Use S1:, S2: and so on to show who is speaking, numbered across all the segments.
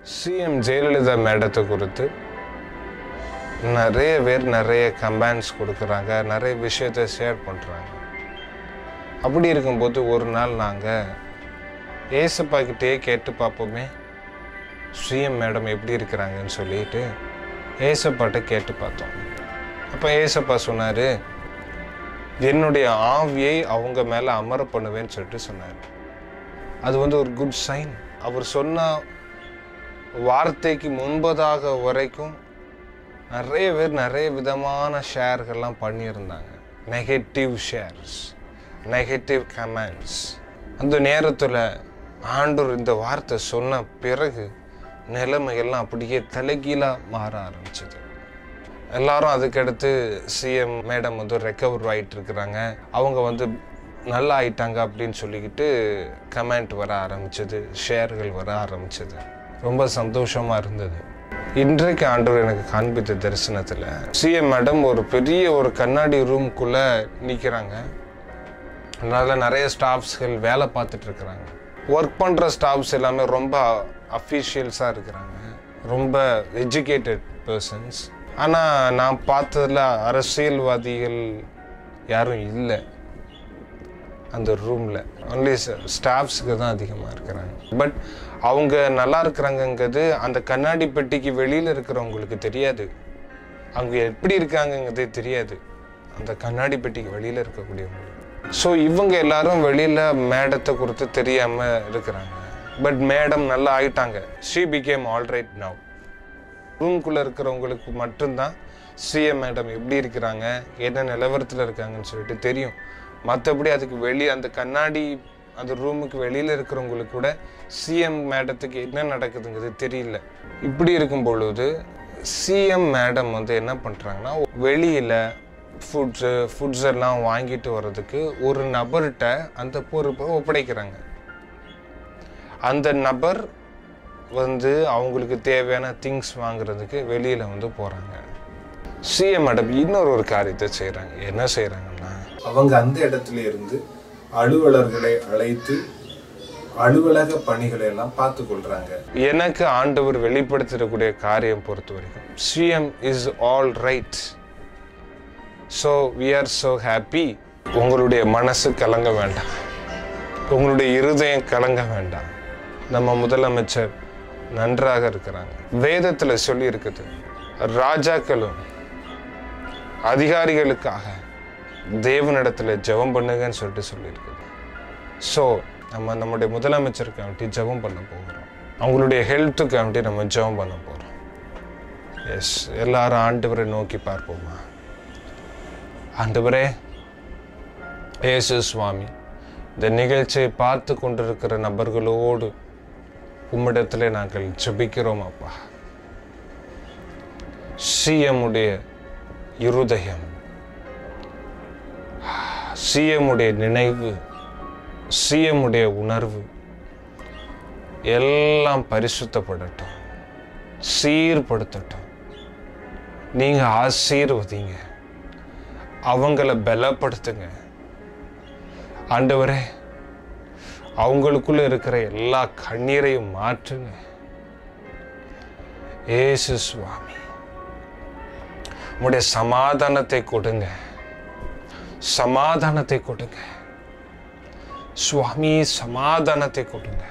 S1: CM Jayalalithaa மேடத்தை குறித்து நிறைய பேர் நிறைய கமெண்ட்ஸ் கொடுக்குறாங்க நிறைய விஷயத்த ஷேர் பண்ணுறாங்க அப்படி இருக்கும்போது ஒரு நாள் நாங்கள் ஏசப்பா கிட்டேயே கேட்டு பார்ப்போமே சிஎம் மேடம் எப்படி இருக்கிறாங்கன்னு சொல்லிட்டு ஏசப்பாட்ட கேட்டு பார்த்தோம் அப்போ ஏசப்பா சொன்னார் என்னுடைய ஆவியை அவங்க மேலே அமர பண்ணுவேன்னு சொல்லிட்டு சொன்னார் அது வந்து ஒரு குட் சைன் அவர் சொன்ன வார்த்தைக்கு முன்பதாக வரைக்கும் நிறைய பேர் நிறைய விதமான ஷேர்கள்லாம் பண்ணியிருந்தாங்க நெகட்டிவ் ஷேர்ஸ் நெகட்டிவ் கமெண்ட்ஸ் அந்த நேரத்தில் ஆண்டவர் இந்த வார்த்தை சொன்ன பிறகு நிலைமையெல்லாம் அப்படியே தலைகீழாக மாற ஆரம்பிச்சது எல்லாரும் அதுக்கடுத்து சிஎம் மேடம் வந்து ரெக்கவர் ஆகிட்டு இருக்கிறாங்க அவங்க வந்து நல்லா ஆயிட்டாங்க அப்படின்னு சொல்லிக்கிட்டு கமெண்ட் வர ஆரம்பிச்சது ஷேர்கள் வர ஆரம்பிச்சது ரொம்ப சந்தோஷமா இருந்தது இன்றைக்கு ஆண்டவர் எனக்கு காண்பித்த தரிசனத்தில் சிஎம் மேடம் ஒரு பெரிய ஒரு கண்ணாடி ரூம்குள்ள நிற்கிறாங்க அதனால நிறைய ஸ்டாஃப்ஸ்கள் வேலை பார்த்துட்டு இருக்கிறாங்க ஒர்க் பண்ணுற ஸ்டாஃப்ஸ் எல்லாமே ரொம்ப அஃபீஷியல்ஸாக இருக்கிறாங்க ரொம்ப எஜுகேட்டட் பர்சன்ஸ் ஆனால் நான் பார்த்ததில் அரசியல்வாதிகள் யாரும் இல்லை அந்த ரூமில் ஒன்லி ஸ்டாஃப்ஸுக்கு தான் அதிகமாக இருக்கிறாங்க பட் அவங்க நல்லா இருக்கிறாங்கங்கிறது அந்த கண்ணாடி பெட்டிக்கு வெளியில் இருக்கிறவங்களுக்கு தெரியாது அவங்க எப்படி இருக்காங்கங்கிறதே தெரியாது அந்த கண்ணாடி பெட்டிக்கு வெளியில் இருக்கக்கூடியவங்களுக்கு ஸோ இவங்க எல்லாரும் வெளியில் மேடத்தை குறித்து தெரியாமல் இருக்கிறாங்க பட் மேடம் நல்லா ஆயிட்டாங்க ஷீ பிகேம் ஆல்ரைட் நவ் ரூம்குள்ளே இருக்கிறவங்களுக்கு மட்டும்தான் சிஎம் மேடம் எப்படி இருக்கிறாங்க என்ன நிலவரத்தில் இருக்காங்கன்னு சொல்லிட்டு தெரியும் மற்றபடி அதுக்கு வெளியே அந்த கண்ணாடி அந்த ரூமுக்கு வெளியில் இருக்கிறவங்களுக்கு கூட சிஎம் மேடத்துக்கு என்ன நடக்குதுங்கிறது தெரியல இப்படி இருக்கும் பொழுது சிஎம் மேடம் வந்து என்ன பண்ணுறாங்கன்னா வெளியில் ஃபுட்ஸு ஃபுட்ஸ் எல்லாம் வாங்கிட்டு வர்றதுக்கு ஒரு நபர்கிட்ட அந்த பொறுப்பை ஒப்படைக்கிறாங்க அந்த நபர் வந்து அவங்களுக்கு தேவையான திங்ஸ் வாங்குறதுக்கு வெளியில் வந்து போகிறாங்க சிஎம் மேடம் இன்னொரு ஒரு காரியத்தை செய்கிறாங்க என்ன செய்கிறாங்கன்னா அவங்க அந்த இடத்துல இருந்து அலுவலர்களை அழைத்து அலுவலக பணிகளை எல்லாம் பார்த்து கொள்றாங்க எனக்கு ஆண்டவர் வெளிப்படுத்திடக்கூடிய காரியம் பொறுத்த வரைக்கும் CM is all right so we are so happy உங்களுடைய மனசு கலங்க வேண்டாம் உங்களுடைய இருதயம் கலங்க வேண்டாம் நம்ம முதலமைச்சர் நன்றாக இருக்கிறாங்க வேதத்தில் சொல்லி இருக்குது ராஜாக்களும் அதிகாரிகளுக்காக தேவனிடத்துல ஜெபம் பண்ணுங்கன்னு சொல்லிட்டு சொல்லியிருக்குது ஸோ நம்ம நம்முடைய முதலமைச்சருக்காண்டி ஜெபம் பண்ண போகிறோம் அவங்களுடைய ஹெல்த்துக்காண்டி நம்ம ஜெபம் பண்ண போகிறோம் எஸ் எல்லாரும் ஆண்டவரை நோக்கி பார்ப்போமா ஆண்டவரே இயேசு சுவாமி இந்த நிகழ்ச்சியை பார்த்து கொண்டிருக்கிற நபர்களோடு உம்மிடத்திலே நாங்கள் ஜெபிக்கிறோம் அப்பா சிஎம்முடைய இருதயம் சிஎம்முடைய நினைவு சிஎம்முடைய உணர்வு எல்லாம் பரிசுத்தப்படட்டும் சீர்படுத்தட்டும் நீங்க ஆசீர்வதிங்க அவங்கள பலப்படுத்துங்க ஆண்டவரே அவங்களுக்குள்ள இருக்கிற எல்லா கண்ணீரையும் மாற்றுங்க ஏசு சுவாமி உங்களுடைய சமாதானத்தை கொடுங்க சமாதானத்தை கொடுங்க சுவாமி சமாதானத்தை கொடுங்க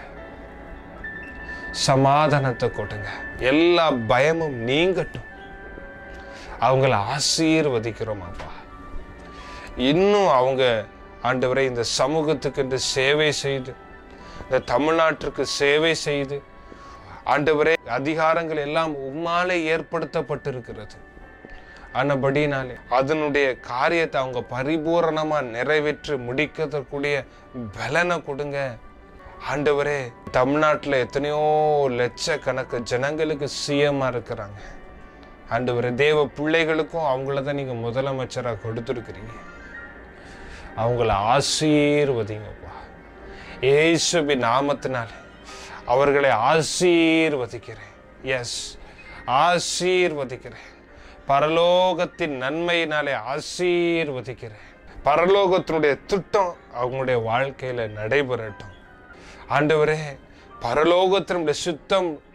S1: சமாதானத்தை கொடுங்க எல்லா பயமும் நீங்கட்டும் அவங்கள ஆசீர்வதிக்கிறோம் அப்பா இன்னும் அவங்க ஆண்டவரை இந்த சமூகத்துக்கு என்று சேவை செய்து இந்த தமிழ்நாட்டிற்கு சேவை செய்து ஆண்டவரே அதிகாரங்கள் எல்லாம் உம்மாலே ஏற்படுத்தப்பட்டிருக்கிறது ஆனபடினாலே அதனுடைய காரியத்தை அவங்க பரிபூரணமா நிறைவேற்றி முடிக்கிறதுக்கூடிய பலனை கொடுங்க ஆண்டவரே தமிழ்நாட்டில் எத்தனையோ லட்சக்கணக்கு ஜனங்களுக்கு சிஎம்மா இருக்கிறாங்க ஆண்டவரே தேவ பிள்ளைகளுக்கும் அவங்கள தான் நீங்கள் முதலமைச்சராக கொடுத்துருக்கிறீங்க அவங்கள ஆசீர்வதிங்கப்பா ஏசுபி நாமத்தினால அவர்களை ஆசீர்வதிக்கிறேன் எஸ் ஆசீர்வதிக்கிறேன் பரலோகத்தின் நன்மையினாலே ஆசீர்வதிக்கிறேன் பரலோகத்தினுடைய திட்டம் அவங்களுடைய வாழ்க்கையில நடைபெறட்டும் ஆண்டவரே பரலோகத்தினுடைய சுத்தம்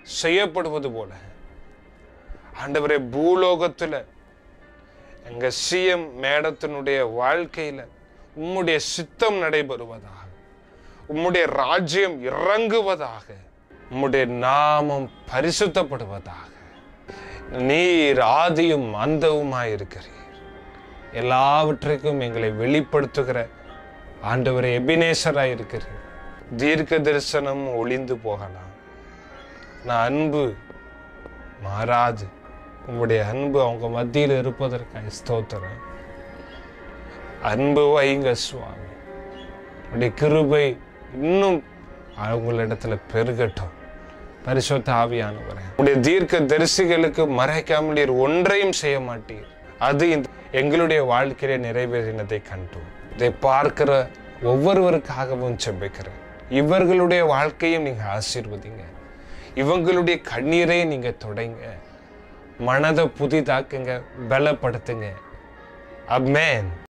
S1: செய்யப்படுவது போல ஆண்டவரே பூலோகத்துல எங்க சிஎம் மேடத்தினுடைய வாழ்க்கையில உம்முடைய சித்தம் நடைபெறுவதாக உம்முடைய ராஜ்யம் இறங்குவதாக உம்முடைய நாமம் பரிசுத்தப்படுவதாக நீர் ஆதியும் அந்தவுமாயிருக்கிறீர் எல்லாவற்றுக்கும் எங்களை வெளிப்படுத்துகிற ஆண்டவரை எபினேசராய் இருக்கிறீர் தீர்க்க தரிசனம் ஒளிந்து போகலாம் நான் அன்பு மாறாது உங்களுடைய அன்பு அவங்க மத்தியில் இருப்பதற்காக ஸ்தோத்திரம் அன்பு வைங்க சுவாமி உடைய கிருபை இன்னும் அவங்களிடத்துல பெருகட்டும் பரிசுத்த ஆவியானவரே உடைய தீர்க்க தரிசிகளுக்கு மறைக்காமல் நீர் ஒன்றையும் செய்ய மாட்டீர் அது இந்த எங்களுடைய வாழ்க்கையிலே நிறைவேறினதை கண்டோம் இதை பார்க்கிற ஒவ்வொருவருக்காகவும் செபிக்கிறேன் இவர்களுடைய வாழ்க்கையும் நீங்க ஆசீர்வதிங்க இவங்களுடைய கண்ணீரை நீங்க தொடைங்க மனதை புதிதாக்குங்க பலப்படுத்துங்க அமேன்